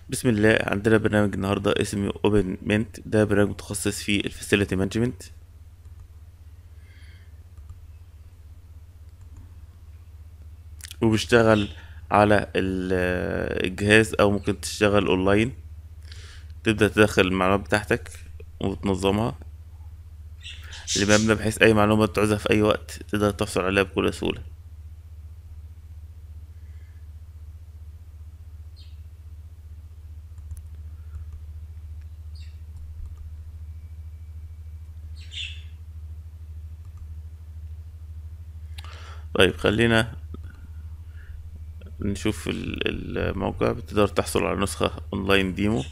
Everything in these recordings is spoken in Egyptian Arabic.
بسم الله عندنا برنامج النهاردة اسمه اوبن منت ده برنامج متخصص في الفاسيلتي مانجمنت وبيشتغل على ال- الجهاز او ممكن تشتغل اونلاين تبدأ تدخل المعلومات بتاعتك وتنظمها لمبنى بحيث اي معلومة تعوزها في اي وقت تقدر تحصل عليها بكل سهولة طيب خلينا نشوف ال- الموقع بتقدر تحصل على نسخة اونلاين ديمو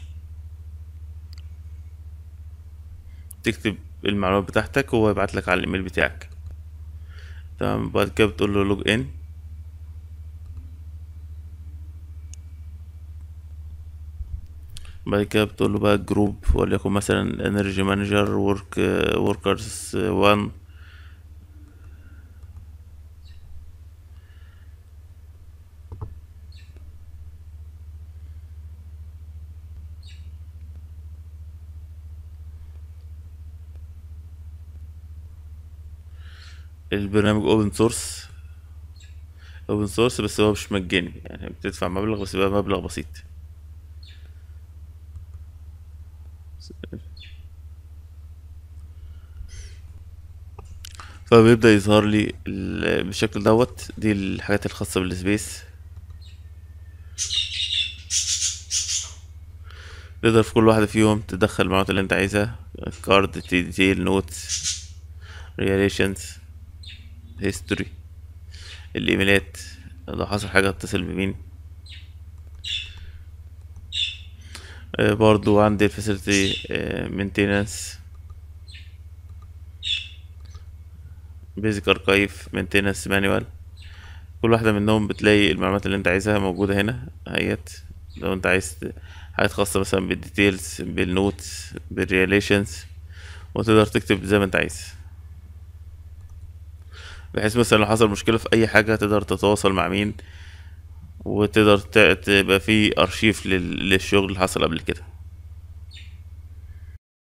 تكتب المعلومات بتاعتك وهو يبعت لك على الايميل بتاعك تمام بعد كده بتقول له لوج ان بعد كده بتقول له بقى جروب وليكن مثلا انرجي مانجر ورك وركرز 1 البرنامج اوبن سورس اوبن سورس بس هو مش مجاني يعني بتدفع مبلغ بس يبقى مبلغ بسيط فبيبدأ يظهر لي ال- بالشكل دوت دي الحاجات الخاصة بالسبيس تقدر في كل واحدة فيهم تدخل المعلومات اللي انت عايزها كارد ديتيل نوتس ريليشنز هيستوري الايميلات لو حصل حاجة اتصل بمين آه، برضو عندي الفاسيلتي مينتيننس بيزك اركايف مينتيننس مانوال كل واحدة منهم بتلاقي المعلومات اللي انت عايزها موجودة هنا اهيت لو انت عايز ت- حاجات خاصة مثلا بالديتيلز بالنوتس بالريليشنز وتقدر تكتب زي ما انت عايز بحيث مثلا لو حصل مشكلة في أي حاجة تقدر تتواصل مع مين وتقدر ت- تبقى في أرشيف لل- للشغل اللي حصل قبل كده